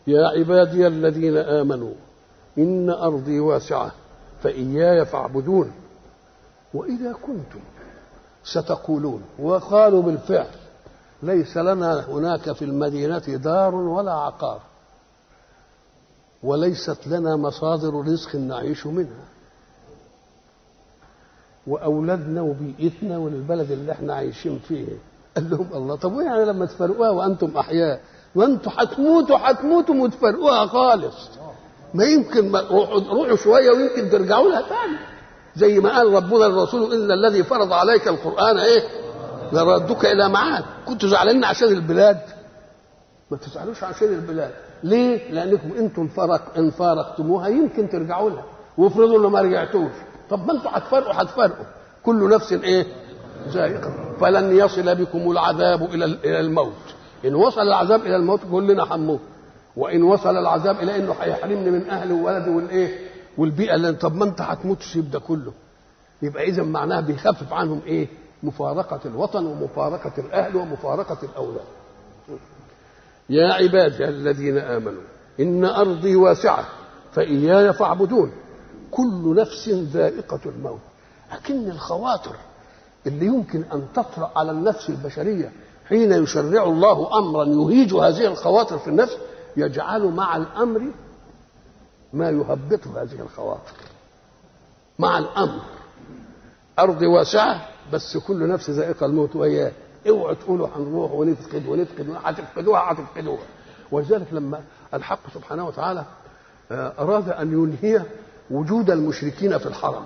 يا عبادي الذين آمنوا إن أرضي واسعة فإياي فاعبدون وإذا كنتم ستقولون وقالوا بالفعل ليس لنا هناك في المدينة دار ولا عقار وليست لنا مصادر رزق نعيش منها وأولادنا وبيئتنا والبلد اللي احنا عايشين فيه قال لهم الله طب يعني لما تفرقوها وأنتم أحياء وأنتم هتموتوا هتموتوا وتفرقوها خالص ما يمكن ما روحوا روحوا شوية ويمكن ترجعوا لها تاني زي ما قال ربنا الرسول إن الذي فرض عليك القرآن إيه لردك إلى معاد كنتوا زعلانين عشان البلاد ما تزعلوش عشان البلاد ليه؟ لأنكم أنتم فرق إن فارقتموها يمكن ترجعوا لها وافرضوا إنه ما رجعتوش طب ما أنتم هتفرقوا هتفرقوا كل نفس إيه؟ ذائقة فلن يصل بكم العذاب إلى إلى الموت إن وصل العذاب إلى الموت كلنا هنموت وإن وصل العذاب إلى إنه هيحرمني من أهلي وولدي والإيه؟ والبيئة اللي طب ما أنت هتموت تسيب ده كله يبقى إذا معناها بيخفف عنهم إيه؟ مفارقة الوطن ومفارقة الأهل ومفارقة الأولاد يا عبادي الذين آمنوا إن أرضي واسعة فإياي فاعبدون كل نفس ذائقة الموت لكن الخواطر اللي يمكن أن تطرأ على النفس البشرية حين يشرع الله أمرا يهيج هذه الخواطر في النفس يجعل مع الأمر ما يهبط هذه الخواطر مع الأمر أرض واسعة بس كل نفس ذائقة الموت وإياه اوعوا تقولوا هنروح ونفقد ونفقد هتفقدوها هتفقدوها ولذلك لما الحق سبحانه وتعالى أراد أن ينهي وجود المشركين في الحرم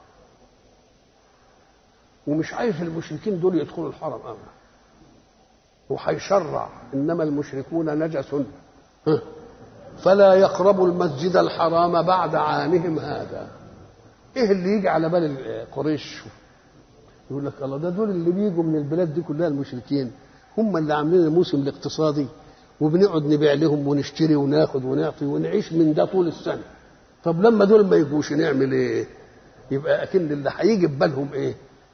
ومش عايز المشركين دول يدخلوا الحرم أبدا وهيشرع إنما المشركون نجس فلا يقربوا المسجد الحرام بعد عامهم هذا ايه اللي يجي على بال قريش يقول لك الله ده دول اللي بيجوا من البلاد دي كلها المشركين هم اللي عاملين الموسم الاقتصادي وبنقعد نبيع لهم ونشتري وناخد ونعطي ونعيش من ده طول السنه طب لما دول ما يجوش نعمل ايه يبقى اكن اللي هيجي في بالهم ايه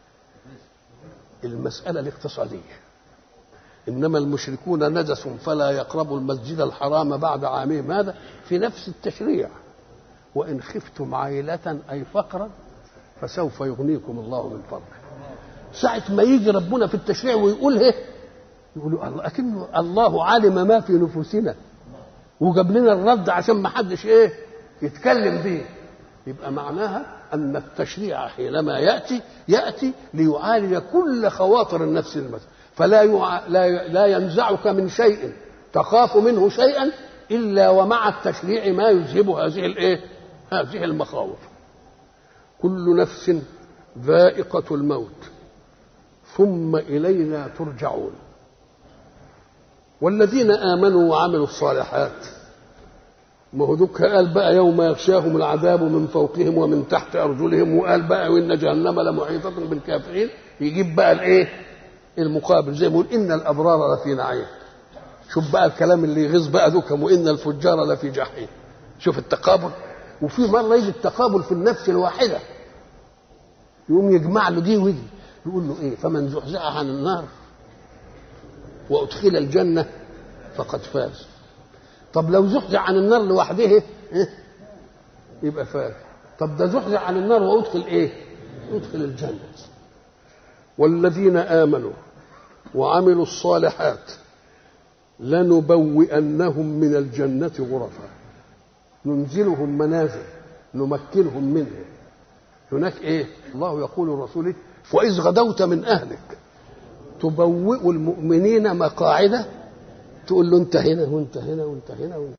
المساله الاقتصاديه انما المشركون نجس فلا يقربوا المسجد الحرام بعد عامهم هذا في نفس التشريع وان خفتم عائله اي فقرا فسوف يغنيكم الله من فضله ساعة ما يجي ربنا في التشريع ويقول ايه يقولوا الله أكنه الله علم ما في نفوسنا وجاب لنا الرد عشان ما حدش ايه يتكلم به يبقى معناها أن التشريع حينما يأتي يأتي ليعالج كل خواطر النفس المسلم فلا يع... لا لا ينزعك من شيء تخاف منه شيئا إلا ومع التشريع ما يذهب هذه الايه هذه المخاوف كل نفس ذائقة الموت ثم إلينا ترجعون والذين آمنوا وعملوا الصالحات ما هو دوك قال بقى يوم يغشاهم العذاب من فوقهم ومن تحت أرجلهم وقال بقى وإن جهنم لمحيطة بالكافرين يجيب بقى الإيه المقابل زي ما يقول إن الأبرار لفي نعيم شوف بقى الكلام اللي يغيظ بقى دوكم وإن الفجار لفي جحيم شوف التقابل وفي مرة يجي التقابل في النفس الواحدة يقوم يجمع له دي ودي يقول له ايه فمن زحزح عن النار وادخل الجنه فقد فاز طب لو زحزح عن النار لوحده إيه؟ يبقى فاز طب ده زحزح عن النار وادخل ايه ادخل الجنه والذين امنوا وعملوا الصالحات لنبوئنهم من الجنه غرفا ننزلهم منازل نمكنهم منه هناك ايه الله يقول لرسوله وإذ غدوت من أهلك تبوئ المؤمنين مقاعد تقول له أنت هنا وأنت هنا وأنت هنا وأنت